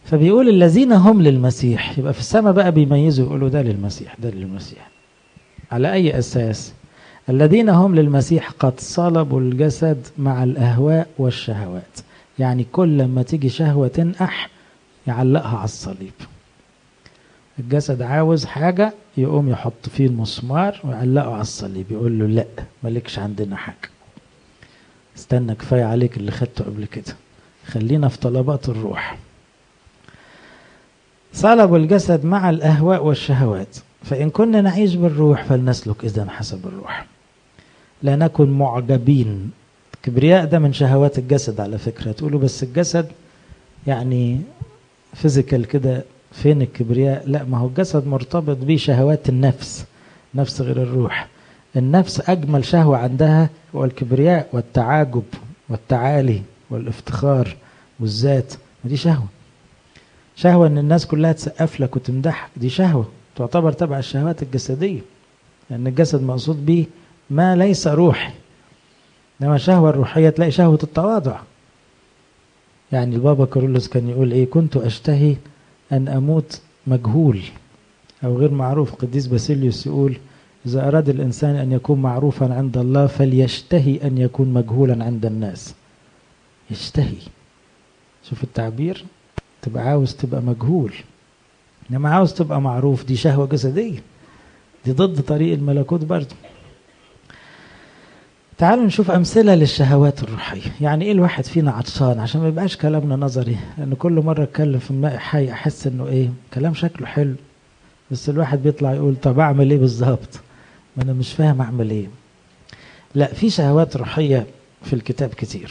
فبيقول الذين هم للمسيح يبقى في السماء بقى بيميزوا يقولوا ده للمسيح ده للمسيح على أي أساس الذين هم للمسيح قد صلبوا الجسد مع الأهواء والشهوات يعني كل لما تيجي شهوة تنقح يعلقها على الصليب الجسد عاوز حاجة يقوم يحط فيه المسمار ويعلقه على الصليب يقول له لا مالكش عندنا حاجة استنى كفاية عليك اللي خدته قبل كده خلينا في طلبات الروح صلبوا الجسد مع الأهواء والشهوات فإن كنا نعيش بالروح فلنسلك إذا حسب الروح لا نكن معجبين الكبرياء ده من شهوات الجسد على فكرة تقولوا بس الجسد يعني فيزيكال كده فين الكبرياء لا ما هو الجسد مرتبط بيه شهوات النفس نفس غير الروح النفس أجمل شهوة عندها هو الكبرياء والتعاجب والتعالي والافتخار والذات ودي شهوة شهوة ان الناس كلها تسقف لك وتمدحك دي شهوة تعتبر تبع الشهوات الجسدية لأن الجسد مقصود به ما ليس روحي إنما الشهوة الروحية تلاقي شهوة التواضع يعني البابا كارولوس كان يقول إيه كنت أشتهي أن أموت مجهول أو غير معروف قديس باسيليوس يقول إذا أراد الإنسان أن يكون معروفا عند الله فليشتهي أن يكون مجهولا عند الناس يشتهي شوف التعبير تبقى عاوز تبقى مجهول انما عاوز تبقى معروف دي شهوه جسديه دي ضد طريق الملكوت برضه تعالوا نشوف امثله للشهوات الروحيه يعني ايه الواحد فينا عطشان عشان ما يبقاش كلامنا نظري لان كل مره اتكلم في الماء حي احس انه ايه كلام شكله حلو بس الواحد بيطلع يقول طب اعمل ايه بالظبط ما انا مش فاهم اعمل ايه لا في شهوات روحيه في الكتاب كتير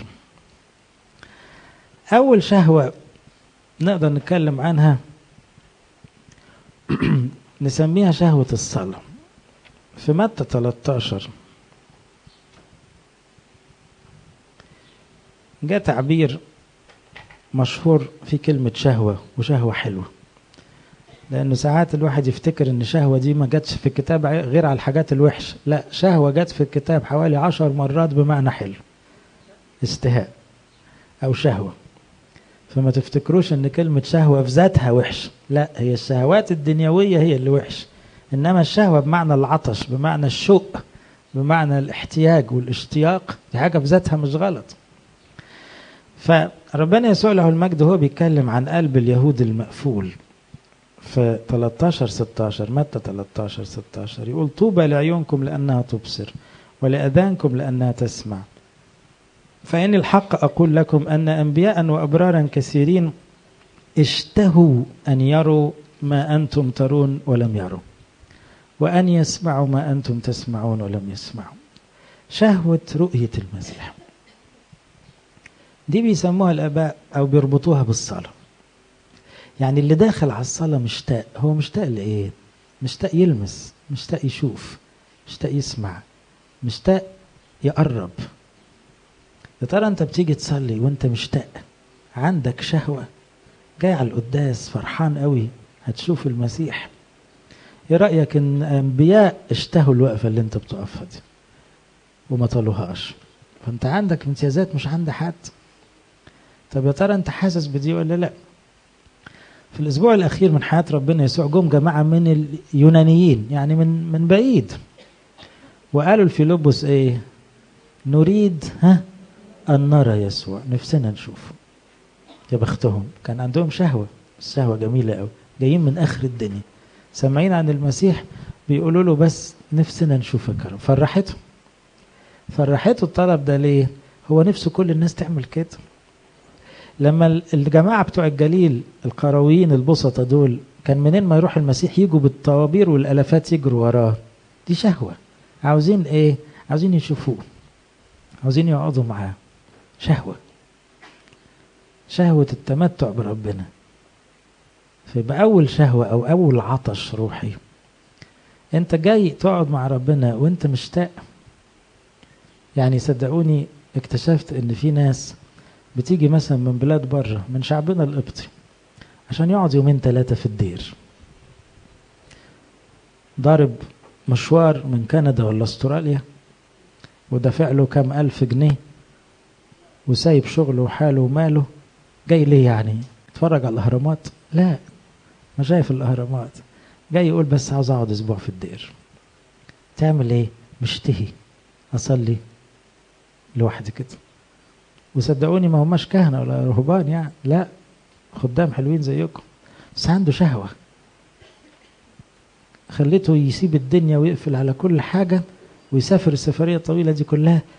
اول شهوه نقدر نتكلم عنها نسميها شهوة الصلاة في متى 13 جاء تعبير مشهور في كلمة شهوة وشهوة حلوة لأنه ساعات الواحد يفتكر إن شهوة دي ما جاتش في الكتاب غير على الحاجات الوحشة لا شهوة جت في الكتاب حوالي عشر مرات بمعنى حلو استهاء أو شهوة فما تفتكروش ان كلمة شهوة في ذاتها وحش لا هي الشهوات الدنيوية هي اللي وحش انما الشهوة بمعنى العطش بمعنى الشوق بمعنى الاحتياج والاشتياق دي حاجة في ذاتها مش غلط فربنا يسوع له المجد هو بيتكلم عن قلب اليهود المقفول في 13 16 متى 13 16 يقول طوبى لعيونكم لأنها تبصر ولأذانكم لأنها تسمع فإن الحق أقول لكم أن أنبياء وأبرارا كثيرين اشتهوا أن يروا ما أنتم ترون ولم يروا وأن يسمعوا ما أنتم تسمعون ولم يسمعوا شهوة رؤية المسيح دي بيسموها الآباء أو بيربطوها بالصلاة يعني اللي داخل على الصلاة مشتاق هو مشتاق لإيه؟ مشتاق يلمس مشتاق يشوف مشتاق يسمع مشتاق يقرب يا ترى انت بتيجي تصلي وانت مشتاق عندك شهوة جاي على القداس فرحان قوي هتشوف المسيح ايه رأيك ان انبياء اشتهوا الوقفة اللي انت بتقفها دي وما طالوهاش فانت عندك امتيازات مش عند حد طب يا ترى انت حاسس بدي ولا لا في الاسبوع الاخير من حياة ربنا يسوع جم جماعة من اليونانيين يعني من من بعيد وقالوا لفيلبس ايه نريد ها أن نرى يسوع نفسنا نشوفه يا بختهم كان عندهم شهوة الشهوة جميلة قوي جايين من آخر الدنيا سامعين عن المسيح بيقولوا له بس نفسنا نشوفك يا رب فرحتهم فرحته الطلب ده ليه هو نفسه كل الناس تعمل كده لما الجماعة بتوع الجليل القرويين البسطة دول كان منين ما يروح المسيح يجوا بالطوابير والالافات يجروا وراه دي شهوة عاوزين ايه عاوزين يشوفوه عاوزين يقعدوا معاه شهوة شهوة التمتع بربنا فيبقى أول شهوة أو أول عطش روحي أنت جاي تقعد مع ربنا وأنت مشتاق يعني صدقوني اكتشفت إن في ناس بتيجي مثلا من بلاد بره من شعبنا القبطي عشان يقعد يومين ثلاثة في الدير ضارب مشوار من كندا ولا استراليا ودافع له كام ألف جنيه وسايب شغله وحاله وماله جاي ليه يعني اتفرج على الاهرامات لا ما شايف الاهرامات جاي يقول بس عاوز اقعد اسبوع في الدير تعمل ايه مشتهي اصلي لوحدي كده وصدقوني ما هماش كهنه ولا رهبان يعني لا خدام حلوين زيكم بس عنده شهوه خليته يسيب الدنيا ويقفل على كل حاجه ويسافر السفريه الطويله دي كلها